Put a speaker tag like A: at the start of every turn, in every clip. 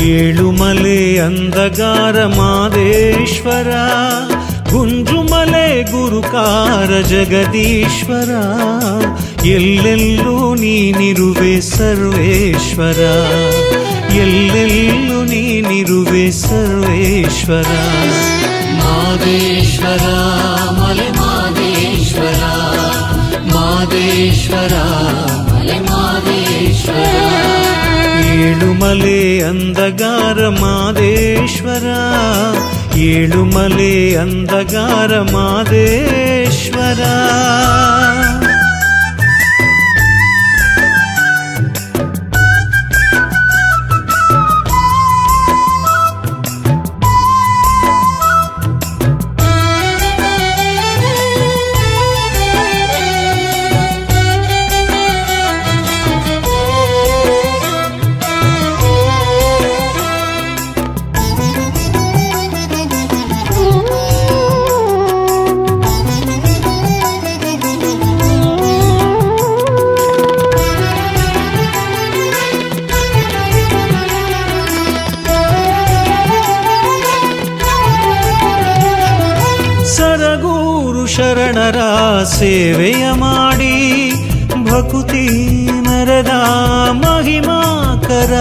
A: ಏಳುಮಲೆ ಅಂದಗಾರ ಮಾದೇಶ್ವರ ಗುಂಜುಮಲೆ ಗುರುಕಾರ ಜಗದೀಶ್ವರ ಎಲ್ಲೆಲ್ಲೂ ನೀನಿರುವೆ ಸರ್ವೇಶ್ವರ ಎಲ್ಲೆಲ್ಲೂ ನೀನಿರುವೆ ಸರ್ವೇಶ್ವರ ಮಾದೇಶ್ವರ ಮಲೆ ಮಾದೇಶ್ವರ ಮಾದೇಶ್ವರ ಮಲೆ ಮಾದೇಶ್ವರ ಏಳುಮಲೆ ಅಂದಗಾರ ಮಾದೇಶ್ವರ ಏಳುಮಲೆ ಅಂದಗಾರ ಮಾದೇಶ್ವರ ಸರಗೂರು ಶರಣರ ಸೇವೆಯ ಮಾಡಿ ಭಕುತಿ ನರದ ಮಹಿಮಾಕರ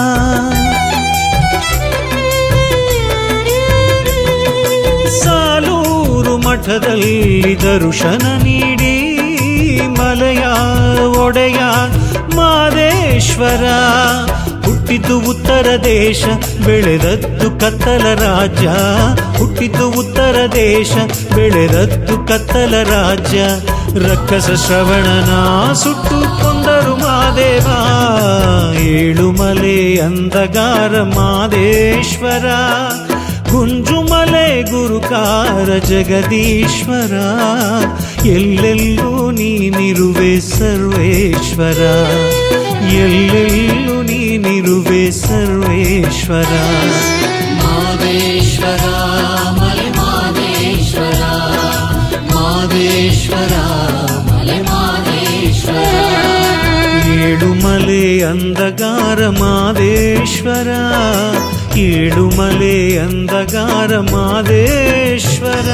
A: ಸಾಲೂರು ಮಠದಲ್ಲಿ ದರ್ಶನ ನೀಡಿ ಮಲೆಯ ಒಡೆಯ ಮಾದೇಶ್ವರ ಹುಟ್ಟಿದ್ದು ಉತ್ತರ ದೇಶ ಬೆಳೆದದ್ದು ಕತ್ತಲ ರಾಜ್ಯ ಹುಟ್ಟಿದ್ದು ಉತ್ತರ ದೇಶ ಬೆಳೆದದ್ದು ಕತ್ತಲ ರಾಜ್ಯ ರಕ್ಕಸ ಶ್ರವಣನ ಸುಟ್ಟು ಕೊಂದರು ಮಾದೇವ ಏಳುಮಲೆ ಅಂದಗಾರ ಮಾದೇಶ್ವರ ಗುಂಜುಮಲೆ ಗುರುಕಾರ ಜಗದೀಶ್ವರ ಎಲ್ಲೆಲ್ಲೂ ನೀನಿರುವೆ ಸರ್ವೇಶ್ವರ ಎಲ್ಲೆಲ್ಲೂ ನೀನಿರುವೆ ಸರ್ವೇಶ್ವರ ಮಾದೇಶ್ವರ ಮಲೆ ಮಾದೇಶ್ವರ ಮಾದೇಶ್ವರ ಮಲೆ ಮಾದೇಶ್ವರ ಏಳುಮಲೆ ಅಂದಗಾರ ಮಾದೇಶ್ವರ ಏಳುಮಲೆ ಅಂದಗಾರ ಮಾದೇಶ್ವರ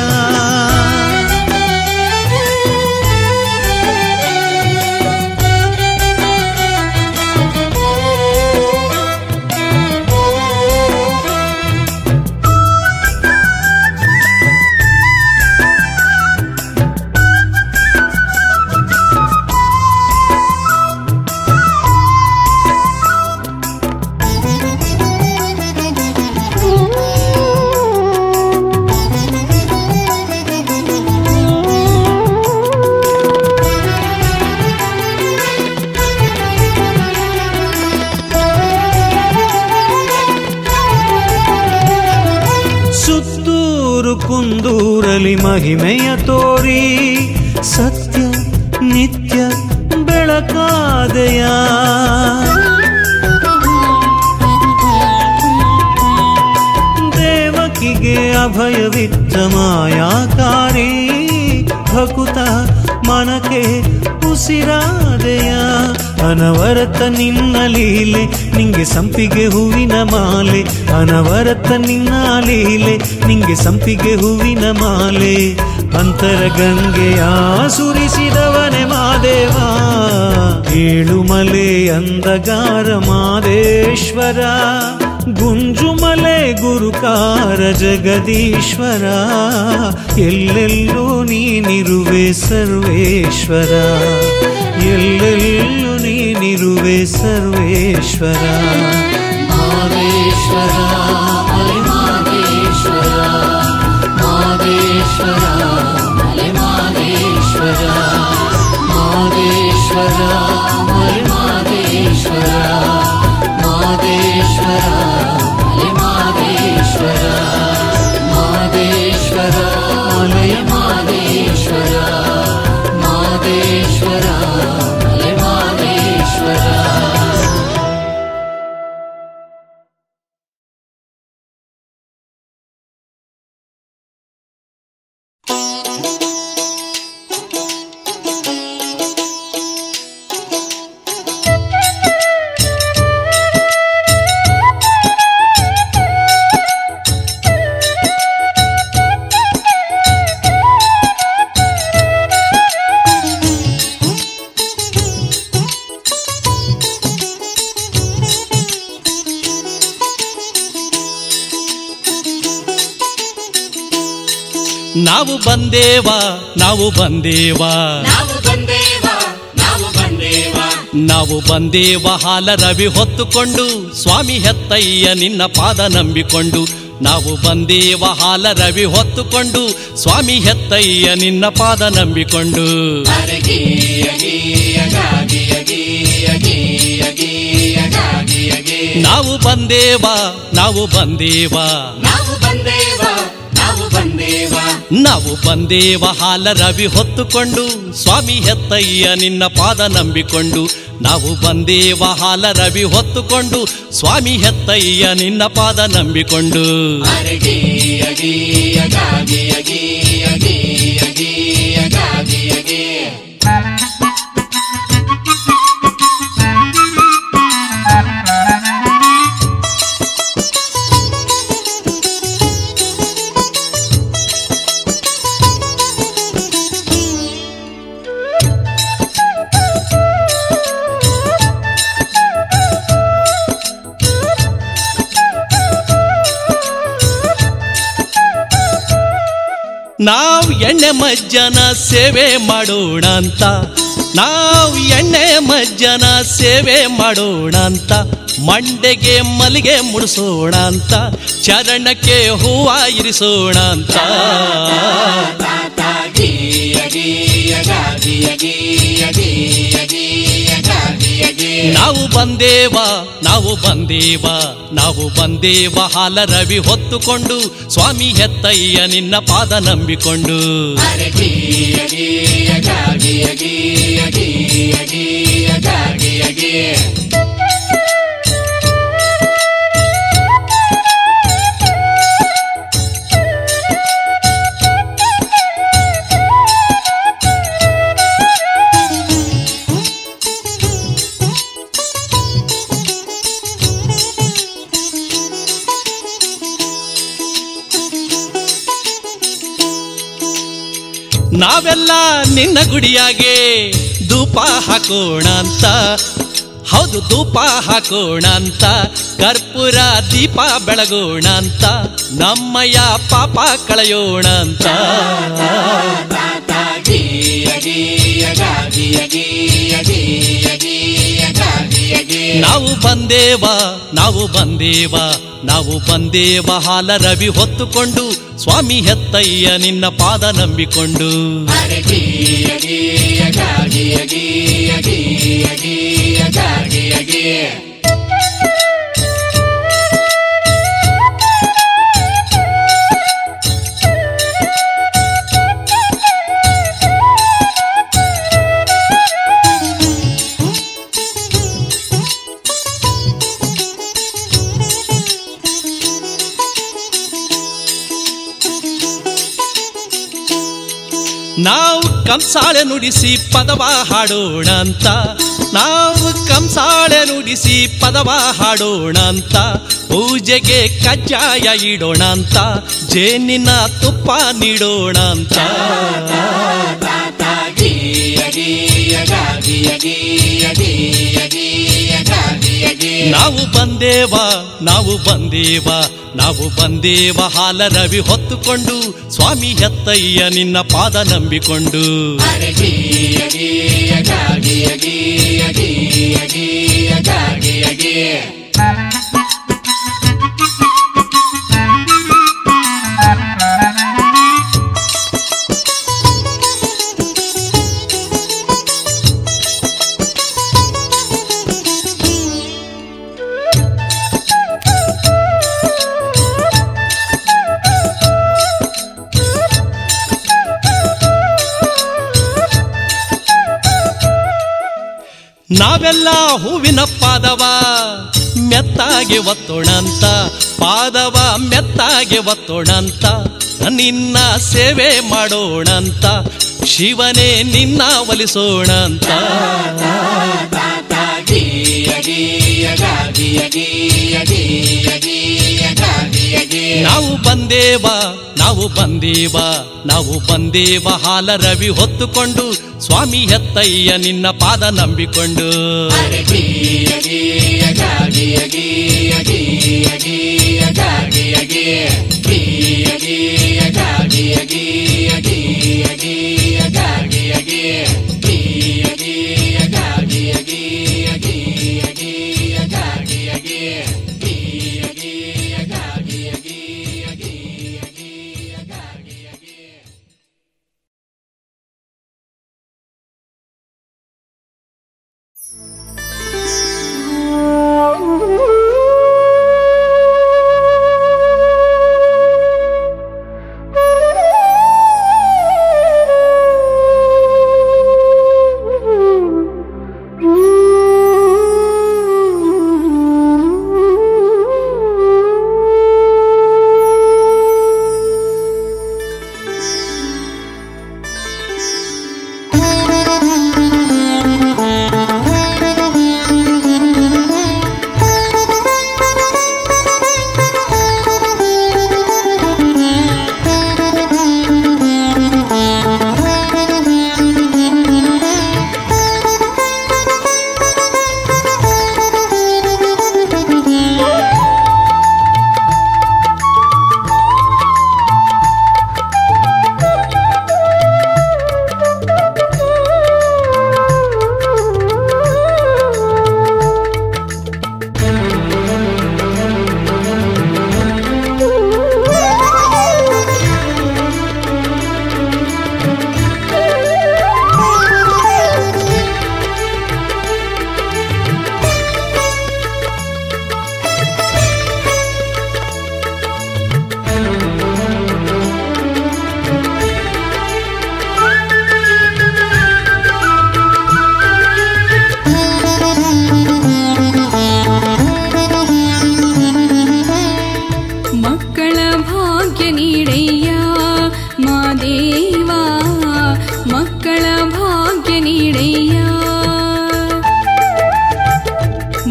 A: ಸುತ್ತೂರು ಕುಂದೂರಲಿ ಮಹಿಮೆಯ ತೋರಿ ಸತ್ಯ ನಿತ್ಯ ಬೆಳಕಾದೆಯ ದೇವಕಿಗೆ ಅಭಯವಿತ್ತ ಮಾಯಾಕಾರಿ ಭಕುತ ಮನಕ್ಕೆ ಉಸಿರಾದೆಯ ಅನವರತ ನಿನ್ನ ಲೀಲೆ ನಿಂಗೆ ಸಂಪಿಗೆ ಹೂವಿನ ಮಾಲೆ ಅನವರತ ನಿನ್ನ ಲೀಲೆ ನಿಂಗೆ ಸಂಪಿಗೆ ಹೂವಿನ ಮಾಲೆ ಅಂತರ ಗಂಗೆಯ ಸುರಿಸಿದವನೆ ಮಾದೇವ ಏಳುಮಲೆ ಅಂದಗಾರ ಮಾದೇಶ್ವರ ಗುಂಜುಮಲೆ ಗುರುಕಾರ ಜಗದೀಶ್ವರ ಎಲ್ಲೆಲ್ಲೂ ನೀನಿರುವೆ ಸರ್ವೇಶ್ವರ ಎಲ್ಲೆಲ್ಲೂ ನೀನಿರುವೆ ಸರ್ವೇಶ್ವರ ಮಾದೇಶ್ವರ ಮಲೆ ಮಾದೇಶ್ವರ ಮಾದೇಶ್ವರ ಮಲೆ ಮಾದೇಶ್ವರ ಮಾದೇಶ್ವರ ಮಲೆ ಮಾದೇಶ್ವರ ಮಾದೇಶ್ವರ ಮಲೆ ಮಾದೇಶ್ವರ ಮಾದೇಶ್ವರ ಮಲೆ ಮಾದೇಶ್ವರ ಮಾದೇಶ್ವರ ಮಲೆ ಮಾದೇಶ್ವರ
B: ನಾವು ಬಂದೇವ ನಾವು ಬಂದೇವ
A: ನಾವು ಬಂದೇವ ನಾವು ಬಂದೇವ
B: ನಾವು ಬಂದೇವ ಹಾಲ ರವಿ ಹೊತ್ತುಕೊಂಡು ಸ್ವಾಮಿ ಹೆತ್ತಯ್ಯ ನಿನ್ನ ಪಾದ ನಂಬಿಕೊಂಡು ನಾವು ಬಂದೇವ ಹಾಲ ರವಿ ಹೊತ್ತುಕೊಂಡು ಸ್ವಾಮಿ ಹೆತ್ತಯ್ಯ ನಿನ್ನ ಪಾದ ನಂಬಿಕೊಂಡು
A: ಅರೆ ಗೀಯ ಗೀಯ ಗಾಗಿಯ ಗೀಯ ಗೀಯ ಗೀಯ ಗಾಗಿಯ ಗೀ
B: ನಾವು ಬಂದೇವ ನಾವು ಬಂದೇವ
A: ನಾವು ಬಂದೇವ ನಾವು ಬಂದೇವ
B: ನಾವು ಬಂದೇವ ಹಾಲ ರವಿ ಹೊತ್ತುಕೊಂಡು ಸ್ವಾಮಿ ಹೆತ್ತಯ್ಯ ನಿನ್ನ ಪಾದ ನಂಬಿಕೊಂಡು ನಾವು ಬಂದೇವ ಹಾಲ ರವಿ ಹೊತ್ತುಕೊಂಡು ಸ್ವಾಮಿ ಹೆತ್ತಯ್ಯ ನಿನ್ನ ಪಾದ ನಂಬಿಕೊಂಡು
A: ಅರೆ ಗೀಯ ಗೀಯ ಗಾಗಿಯ ಗೀಯ ಗೀಯ ಗೀಯ ಗಾಗಿಯ ಗೀ
B: ನಾವು ಎಣ್ಣೆ ಮಜ್ಜನ ಸೇವೆ ಮಾಡೋಣ ಅಂತ ನಾವು ಎಣ್ಣೆ ಮಜ್ಜನ ಸೇವೆ ಮಾಡೋಣ ಅಂತ ಮಂಡೆಗೆ ಮಲ್ಲಿಗೆ ಮುಡಿಸೋಣ ಅಂತ ಚರಣಕ್ಕೆ ಹೂವ ಇರಿಸೋಣ ಅಂತ
A: ತಾತ ಗೀಯ ಗೀಯ ಗಾಗಿಯ ಗೀಯ ಗೀಯ ಗೀಯ ಗಾಗಿಯ ಗೀ
B: ನಾವು ಬಂದೇವ ನಾವು ಬಂದೇವ ನಾವು ಬಂದೇವ ಹಾಲ ರವಿ ಹೊತ್ತುಕೊಂಡು ಸ್ವಾಮಿ ಹೆತ್ತಯ್ಯ ನಿನ್ನ ಪಾದ ನಂಬಿಕೊಂಡು
A: ಅರೆ ಗೀಯ ಗೀಯ ಗಾಗಿಯ ಗೀಯ ಗೀಯ ಗೀಯ ಗಾಗಿಯ ಗೀ
B: ನಾವೆಲ್ಲ ನಿನ್ನ ಗುಡಿಯಾಗೆ ಧೂಪ ಹಾಕೋಣ ಅಂತ ಹೌದು ಧೂಪ ಹಾಕೋಣ ಅಂತ ಕರ್ಪೂರ ದೀಪ ಬೆಳಗೋಣ ಅಂತ ನಮ್ಮಯ್ಯ ಪಾಪ ಕಳೆಯೋಣ ಅಂತ
A: ತಾತ ಗೀಯ ಗೀಯ ಗಾಗಿಯ ಗೀಯ ಗೀಯ ಗೀಯ ಗಾಗಿಯ ಗೀ
B: ನಾವು ಬಂದೇವ ನಾವು ಬಂದೇವ ನಾವು ಬಂದೇವ ಹಾಲ ರವಿ ಹೊತ್ತುಕೊಂಡು ಸ್ವಾಮಿ ಹೆತ್ತಯ್ಯ ನಿನ್ನ ಪಾದ ನಂಬಿಕೊಂಡು
A: ಅರೆ ಗೀಯ ಗೀಯ ಗಾಗಿಯ ಗೀಯ ಗೀಯ ಗೀಯ ಗಾಗಿಯ ಗೀ
B: ನಾವು ಕಂಸಾಳೆ ನುಡಿಸಿ ಪದವ ಹಾಡೋಣ ಅಂತ ನಾವು ಕಂಸಾಳೆ ನುಡಿಸಿ ಪದವ ಹಾಡೋಣ ಅಂತ ಪೂಜೆಗೆ ಕಜ್ಜಾಯ ಇಡೋಣ ಅಂತ ಜೇನಿನ ತುಪ್ಪ ನೀಡೋಣ ಅಂತ
A: ತಾತ ಗೀಯ ಗೀಯ ಗಾಗಿಯ ಗೀಯ ಗೀಯ ಗೀಯ ಗಾಗಿಯ ಗೀ
B: ನಾವು ಬಂದೇವ ನಾವು ಬಂದೇವ ನಾವು ಬಂದೇವ ಹಾಲ ರವಿ ಹೊತ್ತುಕೊಂಡು ಸ್ವಾಮಿ ಹೆತ್ತಯ್ಯ ನಿನ್ನ ಪಾದ ನಂಬಿಕೊಂಡು
A: ಅರೆ ಗೀಯ ಗೀಯ ಗಾಗಿಯ ಗೀಯ ಗೀಯ ಗೀಯ ಗಾಗಿಯ ಗೀ
B: ನಾವೆಲ್ಲ ಹೂವಿನ ಪಾದವ ಮೆತ್ತಾಗೆ ಒತ್ತೋಣ ಅಂತ ಪಾದವ ಮೆತ್ತಾಗೆ ಒತ್ತೋಣ ಅಂತ ನಿನ್ನ ಸೇವೆ ಮಾಡೋಣ ಅಂತ ಶಿವನೇ ನಿನ್ನ ಒಲಿಸೋಣ ಅಂತ
A: ತಾತ ಗೀಯ ಗೀಯ ಗಾಗಿಯ ಗೀಯ ಗೀಯ ಗೀಯ ಗಾಗಿಯ ಗೀ
B: ನಾವು ಬಂದೇವ ನಾವು ಬಂದೇವ ನಾವು ಬಂದೇವ ಹಾಲ ರವಿ ಹೊತ್ತುಕೊಂಡು ಸ್ವಾಮಿ ಹೆತ್ತಯ್ಯ ನಿನ್ನ ಪಾದ ನಂಬಿಕೊಂಡು
A: ಅರೆ ಗೀಯ ಗೀಯ ಗಾಗಿಯ ಗೀಯ ಗೀಯ ಗೀಯ ಗಾಗಿಯ ಗೀ ಗೀಯ ಗೀಯ ಗಾಗಿಯ ಗೀಯ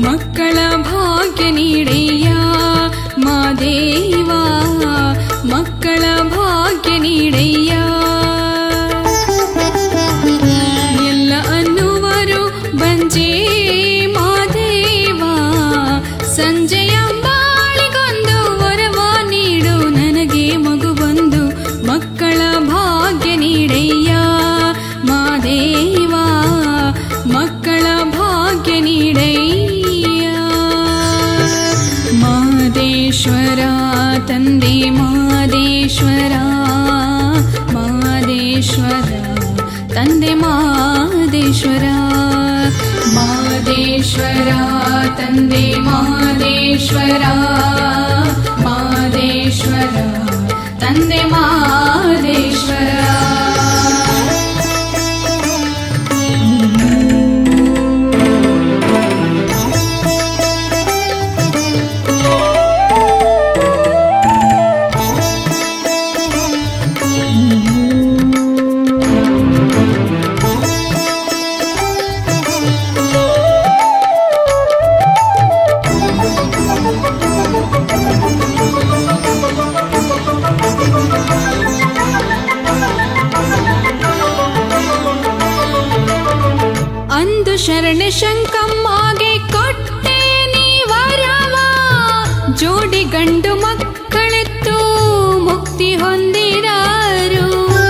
C: ಮಕ್ಕಳ ಭಾಗ್ಯ ನೀಡಯ್ಯ ಮಾದೇವ ಮಕ್ಕಳ ಭಾಗ್ಯ ನೀಡಯ್ಯ ಎಲ್ಲ ಅನ್ನುವರು ಬಂಜೆ ಮಾದೇವ ಸಂಜೆಯ ಬಾಳಿಗೊಂದು ವರವ ನೀಡು ನನಗೆ ಮಗುವೊಂದು ಮಕ್ಕಳ ಭಾಗ್ಯ ನೀಡಯ್ಯ ಮಾದೇವ ಮಕ್ಕಳ ಭಾಗ್ಯ ನೀಡಯ್ಯ ಮಾದೇಶ್ವರ ತಂದೆ ಮಾದೇಶ್ವರ ಮಾದೇಶ್ವರ ತಂದೆ ಮಾದೇಶ್ವರ ಮಾದೇಶ್ವರ ತಂದೆ ಮಾದೇಶ್ವರ ಮಾದೇಶ್ವರ ತಂದೆ ಮಾದೇಶ್ವರ ಅಂದು ಶರಣ ಶಂಕಮ್ಮಗೆ ಕೊಟ್ಟೆ ನೀ ವರವ ಜೋಡಿ ಗಂಡು ಮಕ್ಕಳೆತ್ತು ಮುಕ್ತಿ ಹೊಂದಿರಾರು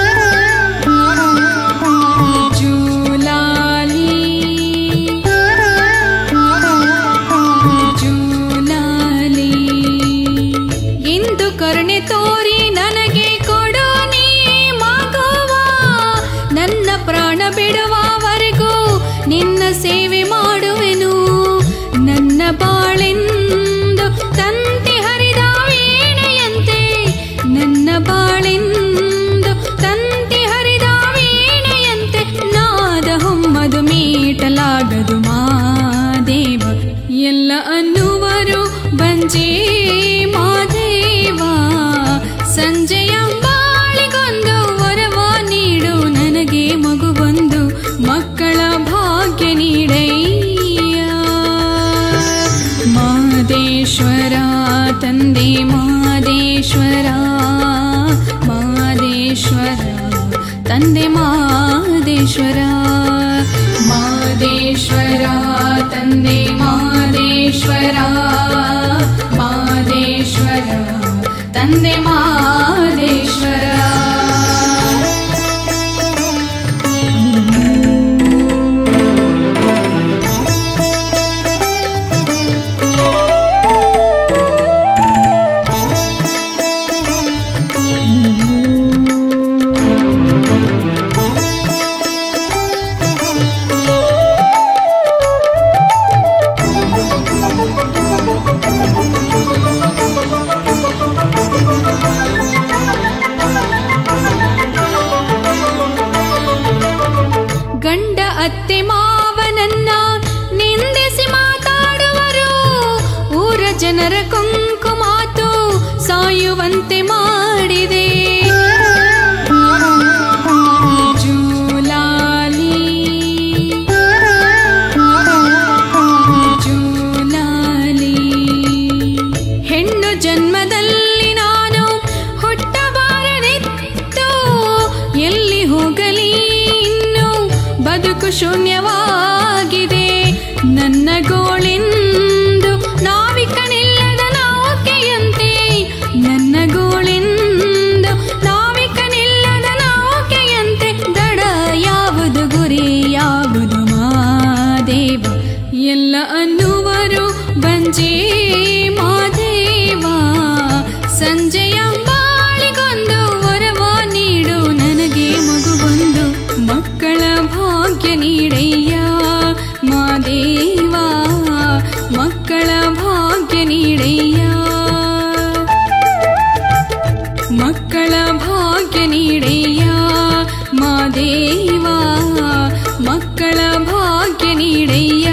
C: ಜೂಲಾಲಿ ಜೂಲಾಲಿ ಇಂದು ಕರುಣೆ ತೋರಿ ನನಗೆ ಕೊಡು ನೀ ಮಗುವ ನನ್ನ ಪ್ರಾಣ ಬಿಡುವವರೆಗೂ ನಿನ್ನ ಸೇವೆ ಮಾಡುವೆನು ನನ್ನ ಬಾಳೆಂದು ತಂತಿ ಹರಿದ ವೀಣೆಯಂತೆ ನನ್ನ ಬಾಳೆಂದು ತಂತಿ ಹರಿದ ವೀಣೆಯಂತೆ ನಾದ ಹೊಮ್ಮದು ಮೀಟಲಾಗದು ಮಾದೇವ ಎಲ್ಲ ಅನ್ನುವರು ಬಂಜೆ ಮಾದೇವ ಸಂಜೆಯ ಬಾಳಿಗೊಂದು ವರವ ನೀಡು ನನಗೆ ಮಗುವೊಂದು ಮಕ್ಕಳ ಭಾಗ್ಯ ನೀಡಯ್ಯ ಮಾದೇಶ್ವರ ತಂದೆ ಮಾದೇಶ್ವರ ಮಾದೇಶ್ವರ ತಂದೆ ಮಾದೇಶ್ವರ ಮಾದೇಶ್ವರ ತಂದೆ ಮಾದೇಶ್ವರ ಮಾದೇಶ್ವರ ತಂದೆ ಮಾದೇಶ್ವರ ಗಂಡ ಅತ್ತೆ ಮಾವನನ್ನ ನಿಂದಿಸಿ ಮಾತಾಡುವರು ಊರ ಜನರ ಕೊಂಕು ಮಾತು ಸಾಯುವಂತೆ ಮಾಡಿದೆ ಜೂಲಾಲಿ ಜೂಲಾಲಿ ಹೆಣ್ಣು ಜನ್ಮದಲ್ಲಿ ನಾನು ಹುಟ್ಟಬಾರದಿತ್ತು ಎಲ್ಲಿ ಹೋಗಲಿ ಇನ್ನು ಬದುಕು ಶೂನ್ಯವಾಗಿದೆ ನನ್ನ ಗೋಳೆಂದು ನಾವಿಕನಿಲ್ಲದ ನೌಕೆಯಂತೆ ನನ್ನ ಗೋಳೆಂದು ನಾವಿಕನಿಲ್ಲದ ನೌಕೆಯಂತೆ ದಡ ಯಾವುದು ಗುರಿ ಯಾವುದು ಮಾದೇವ ಎಲ್ಲ ಅನ್ನುವರು ಬಂಜೆ ಮಾದೇವ ಸಂಜೆಯ ಬಾಳಿಗೊಂದು ವರವ ನೀಡು ನನಗೆ ಮಗುವೊಂದು ಮಕ್ಕಳ ಭಾಗ್ಯ ನೀಡಯ್ಯ ಮಾದೇವ ಮಕ್ಕಳ ಭಾಗ್ಯ ನೀಡಯ್ಯ ಮಕ್ಕಳ ಭಾಗ್ಯ ನೀಡಯ್ಯ ಮಾದೇವ ಮಕ್ಕಳ ಭಾಗ್ಯ ನೀಡಯ್ಯ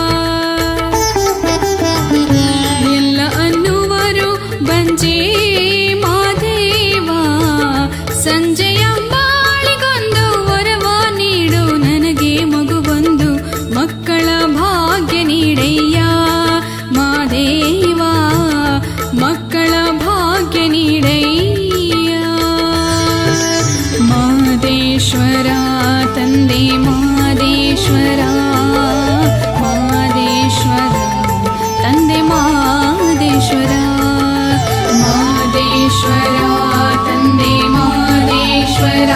C: ಎಲ್ಲ ಅನ್ನುವರು ಬಂಜೆ ಮಾದೇವ ಸಂಜೆಯ ಬಾಳಿಗೊಂದು ವರವ ನೀಡು ನನಗೆ ಮಗುವೊಂದು ಮಕ್ಕಳ ಭಾಗ್ಯ ನೀಡಯ್ಯ ಮಾದೇಶ್ವರ ಮಾದೇಶ್ವರ ತಂದೆ ಮಾದೇಶ್ವರ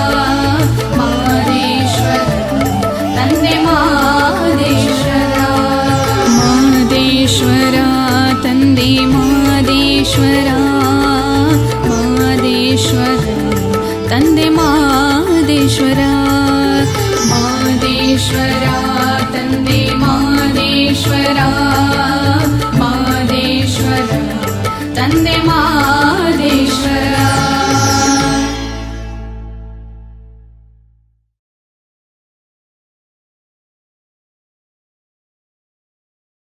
C: ಮಾದೇಶ್ವರ ತಂದೆ ಮಾದೇಶ್ವರ ಮಾದೇಶ್ವರ ತಂದೆ ಮಾದೇಶ್ವರ ಮಾದೇಶ್ವರ ತಂದೆ ಮಾದೇಶ್ವರ ಮಾದೇಶ್ವರ ತಂದೆ ಮಾದೇಶ್ವರ ಮಾದೇಶ್ವರ ತಂದೆ ಮಾದೇಶ್ವರ